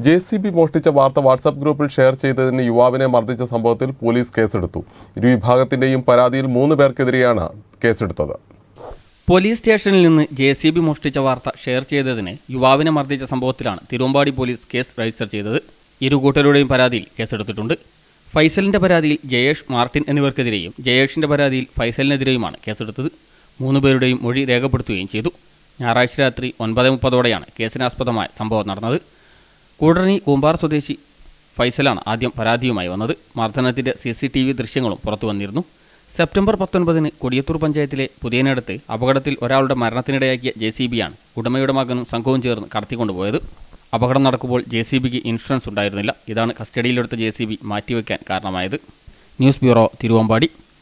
J C B മോഷ്ടിച്ച വാർത്ത WhatsApp ഗ്രൂപ്പിൽ ഷെയർ ചെയ്തതിന് യുവാവിനെ മർദ്ദിച്ച സംഭവത്തിൽ പോലീസ് കേസെടുത്തു ഇരുവിഭാഗത്തിന്റെയും പരാതിയിൽ മൂന്ന് പേർക്കെതിരെയാണ് കേസെടുത്തത് പോലീസ് സ്റ്റേഷനിൽ നിന്ന് ജെ സി ബി മോഷ്ടിച്ച വാർത്ത ഷെയർ ചെയ്തതിന് യുവാവിനെ മർദ്ദിച്ച സംഭവത്തിലാണ് തിരുവമ്പാടി പോലീസ് കേസ് രജിസ്റ്റർ ചെയ്തത് ഇരു കൂട്ടരുടെയും പരാതിയിൽ കേസെടുത്തിട്ടുണ്ട് ഫൈസലിന്റെ പരാതിയിൽ ജയേഷ് മാർട്ടിൻ എന്നിവർക്കെതിരെയും ജയേഷിന്റെ പരാതിയിൽ ഫൈസലിനെതിരെയുമാണ് കേസെടുത്തത് മൂന്ന് പേരുടെയും മൊഴി രേഖപ്പെടുത്തുകയും ചെയ്തു ഞായറാഴ്ച രാത്രി ഒൻപത് മുപ്പതോടെയാണ് കേസിനാസ്പദമായ സംഭവം നടന്നത് കൂടണി കൂമ്പാർ സ്വദേശി ഫൈസലാണ് ആദ്യം പരാതിയുമായി വന്നത് മർദ്ദനത്തിന്റെ സി സി ടി വി ദൃശ്യങ്ങളും പുറത്തു വന്നിരുന്നു സെപ്റ്റംബർ പത്തൊൻപതിന് കൊടിയത്തൂർ പഞ്ചായത്തിലെ പുതിയനടുത്ത് അപകടത്തിൽ ഒരാളുടെ മരണത്തിനിടയാക്കിയ ജെ സി ബിയാണ് ഉടമയുടെ മകനും സംഘവും ചേർന്ന് കടത്തിക്കൊണ്ടുപോയത് അപകടം നടക്കുമ്പോൾ ജെ സി ബിക്ക് ഇൻഷുറൻസ് ഉണ്ടായിരുന്നില്ല ഇതാണ് കസ്റ്റഡിയിലെടുത്ത ജെ സി ബി മാറ്റിവെക്കാൻ കാരണമായത് ന്യൂസ് ബ്യൂറോ തിരുവമ്പാടി